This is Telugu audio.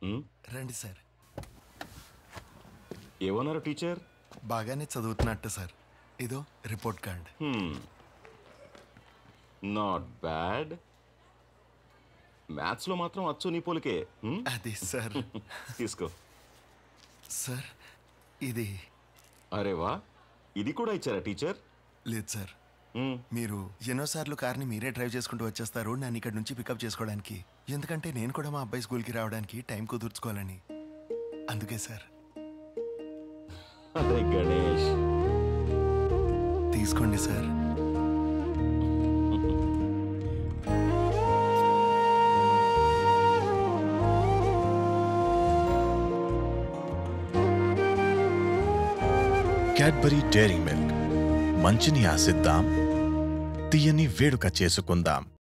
ఉమ్, రండి సార్ ఏమన్నారు టీచర్ బాగానే చదువుతున్నట్టు సార్ ఇదో రిపోర్ట్ కార్డ్ నాట్ బ్యాడ్ మ్యాథ్స్లో మాత్రం అచ్చు నీ పోలికే ఉమ్, అది సార్ తీసుకో సార్ ఇది అరే వా ఇది కూడా ఇచ్చారా టీచర్ లేదు సార్ ఉమ్, మీరు ఎన్నోసార్లు కార్ని మీరే డ్రైవ్ చేసుకుంటూ వచ్చేస్తారు నన్ను ఇక్కడ నుంచి పికప్ చేసుకోవడానికి ఎందుకంటే నేను కూడా మా అబ్బాయి స్కూల్కి రావడానికి టైం కుదుర్చుకోవాలని అందుకే సార్ అరే గణేష్ తీసుకోండి సార్ క్యాడ్బరీ డైరీ మిల్క్ మంచిని ఆశిద్దాం తీయని వేడుక చేసుకుందాం